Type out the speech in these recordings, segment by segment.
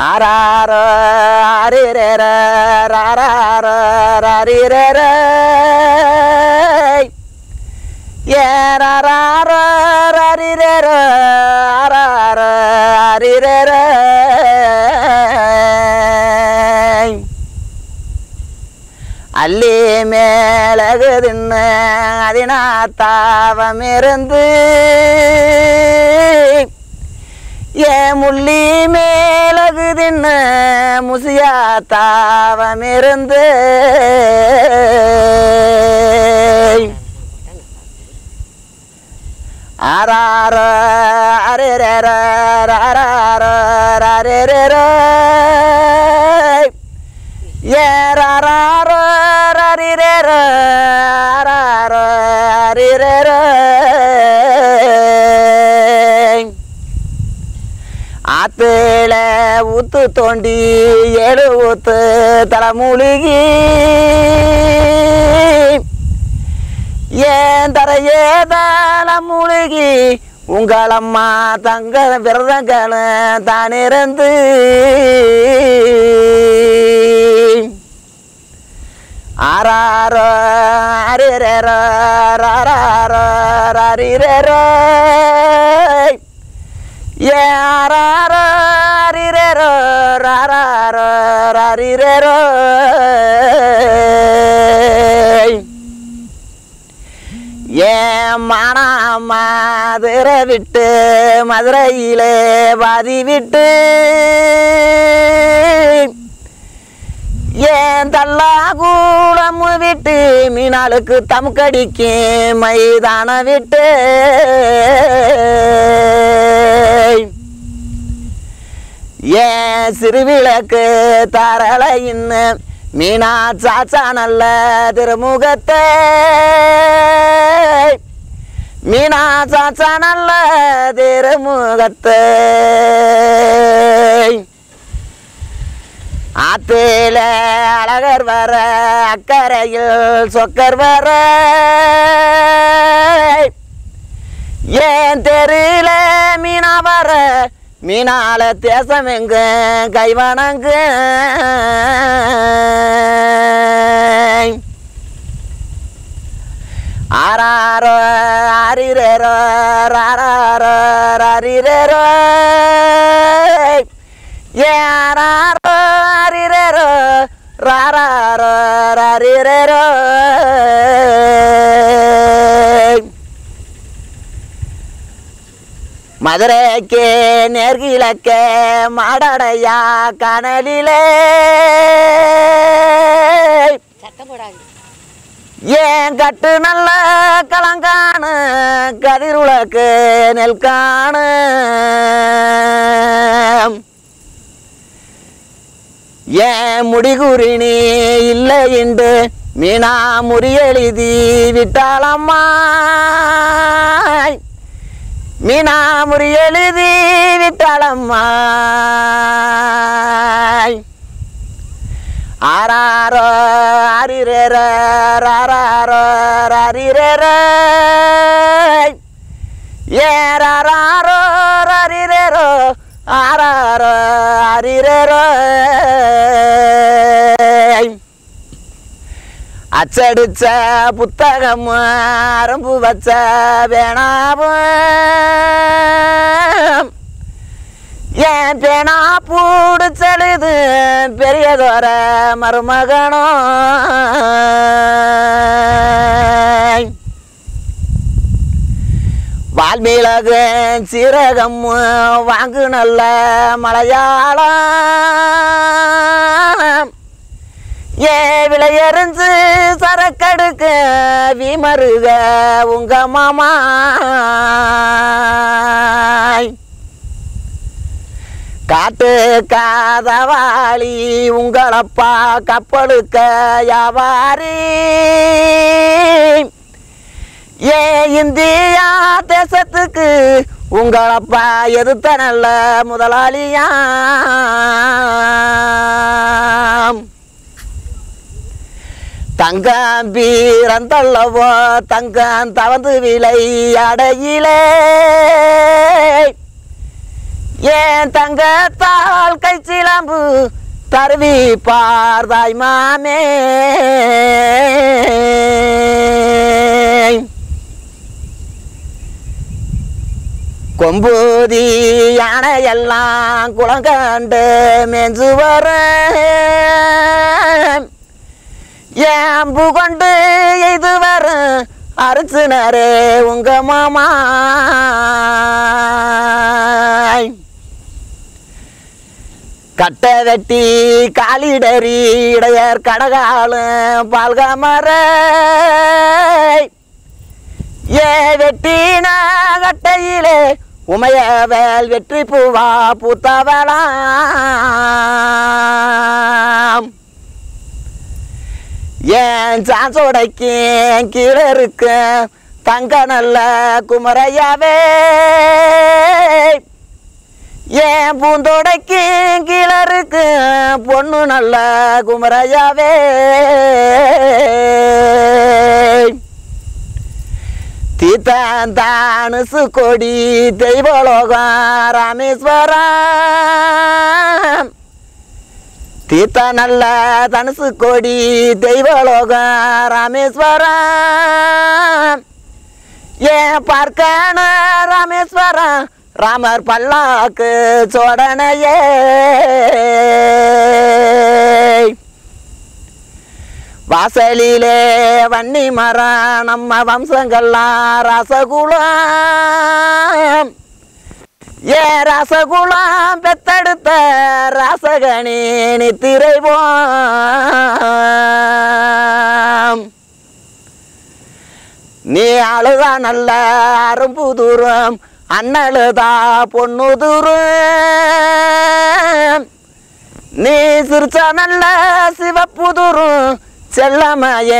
ஆராரோ அரிரேர ராராரோ ரரிரேர ஏராரோ ரரிரேர ஆராரோ அரிரேர அள்ளி மேலகு தின்னு அதினாத்தாவம் இருந்து ஏ முள்ளி மேலகு தின்னு முசியாத்தாவம் இருந்து ஆராரோ அரேரேர ராராரோ ரரேரேரோ ஏராரோ ரரிரேரோ ஆராரோ அரிரேரோ ஆத்துல ஊத்து தோண்டி ஏழு ஊத்து தலைமூலிகி ஏன் தரையே தலைமூலிகி உங்களம்மா தங்க விரதங்கள தானிருந்து ஆராரோ அரிரேரோ ராராரோ ரரிரேரோ யாராரோ அரிரேரோ ராராரோ ரரிரேரோ ஏன் மானா மதுரை விட்டு மதுரையிலே பாதி விட்டு ஏன் தள்ளா கூடமு விட்டு மீனாளுக்கு தமுக்கடிக்கும் மைதான விட்டு ஏன் சிறுவிளக்கு தரல இன்னும் மீனா சாச்சா நல்ல திருமுகத்தை மீனா சாச்சா நல்ல திருமுகத்தை ஆத்தில அழகர் வர அக்கறையில் சொக்கர் வர ஏன் தெருல மீனா வர மீனால தேசம் எங்க கைவணங்க ஆராரோ அரிரேரோ ராராரோ ரரிரேரோ யாராரோ அரிரேரோ ராராரோ ரரிரேரோ மதுரைக்கு நேர்கிழக்க மாடடையா கனலிலே சத்தம் போடாது ஏன் கட்டு நல்ல கலங்கானு கதிருளக்கு நெல்கானு ஏன் முடிகுறினி இல்லை என்று மீனா முறியெழுதி விட்டாளம்மா மீனா முறியெழுதி விட்டாளம்மா ஆராரோ அரிரேர ராராரோ ரரிரேர ஏராரோ ரரிரேரோ ஆராரோ அரிரேரோ அச்சடிச்ச புத்தகம் அரும்பு வச்ச வேணாவும் ஏன் பேனா பூடிச்செழுது பெரியதோர மருமகனோ வால்மீளகு சீரகம் வாங்கு நல்ல மலையாளம் ஏ விளையறிஞ்சு சரக்கடுக்க விமருக உங்க மாமா காட்டு காதவாளி உங்களப்பா கப்பலுக்க வியாபாரி ஏ இந்தியா தேசத்துக்கு உங்களப்பா எதிர்த்த நல்ல முதலாளியாம் தங்கம் பீரந்தள்ளவோ தங்கம் தவந்து விலை அடையிலே ஏன் தங்கத்தால் கை சிலம்பு தருவி பார்தாய் மாமே கொம்பூதி யானையெல்லாம் குளங்கண்டு மேஞ்சு வர ஏம்பு கொண்டு இது வர அரிச்சினரே உங்க மாமா கட்ட வெட்டி காலிடறி இடையர் கடகாலும் பால்கமர ஏ வெட்டின கட்டையிலே உமையவேல் வெற்றி பூவா பூத்தவளாம் ஏன் சான்சோடைக்கு கீழே இருக்க தங்க நல்ல குமரையாவே ஏன் பூந்தோடைக்கு கீழே இருக்கு பொண்ணு நல்ல குமரையாவே தீத்தானுசு கொடி தெய்வலோகம் ராமேஸ்வரம் தீத்த நல்ல தனுசு கொடி தெய்வலோகம் ராமேஸ்வரம் ஏன் பார்க்கண ராமேஸ்வரம் ராமர் பல்லாக்கு சோடனையே வாசலிலே வன்னி மரம் நம்ம வம்சங்கள்லாம் ரசகுலம் ஏ ரசகுலம் பெத்தெடுத்த ரசகணி நித்திரைவோம் நீ அழுதா நல்ல அரும்பு தூரம் அண்ணழுதா பொண்ணு தூரம் நீ சிரிச்சா நல்ல சிவப்பு தூரம் செல்லமையே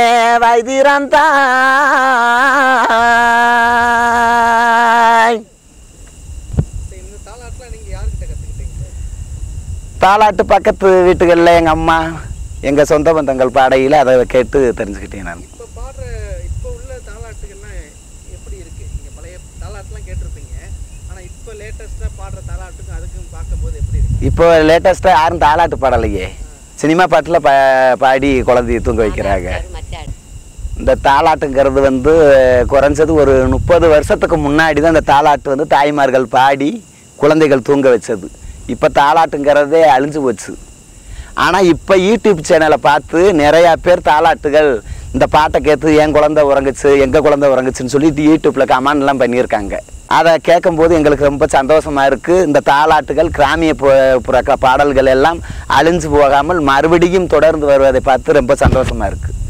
வைத்திரந்தாய் சரி, இந்த தாலாட்டுலாம் நீங்க யார்கிட்ட கத்துக்கிட்டீங்க தாலாட்டு பக்கத்து வீட்டுகளில் எங்கள் அம்மா எங்கள் சொந்த பந்தங்கள் பாடையில் அதை கேட்டு தெரிஞ்சுக்கிட்டேன் நான் இப்ப பாடுற இப்ப உள்ள தாலாட்டுகள்லாம் எப்படி இருக்கு நீங்க பழைய தாலாட்டுலாம் கேட்டிருப்பீங்க ஆனா இப்ப லேட்டஸ்டா பாடுற தாலாட்டுக்கும் அதுக்கும் பார்க்கும்போது எப்படி இருக்கு இப்போ லேட்டஸ்ட்டாக யாரும் தாலாட்டு பாடலையே சினிமா பாட்டில் பா பாடி குழந்தைய தூங்க வைக்கிறாங்க மச்சாடு இந்த தாலாட்டுங்கிறது வந்து குறைஞ்சது ஒரு முப்பது வருஷத்துக்கு முன்னாடி தான் இந்த தாலாட்டு வந்து தாய்மார்கள் பாடி குழந்தைகள் தூங்க வச்சது இப்போ தாலாட்டுங்கிறதே அழிஞ்சு போச்சு ஆனால் இப்போ யூடியூப் சேனலை பார்த்து நிறையா பேர் தாலாட்டுகள் இந்த பாட்டை கேட்டு என் குழந்தை உறங்குச்சு எங்கள் குழந்தை உறங்குச்சுன்னு சொல்லிட்டு யூடியூப்பில் கமெண்ட்லாம் பண்ணியிருக்காங்க அதை கேட்கும்போது எங்களுக்கு ரொம்ப சந்தோஷமாக இருக்குது இந்த தாலாட்டுகள் கிராமிய பு- புற பாடல்கள் எல்லாம் அழிஞ்சு போகாமல் மறுபடியும் தொடர்ந்து வருவதை பார்த்து ரொம்ப சந்தோஷமாக இருக்குது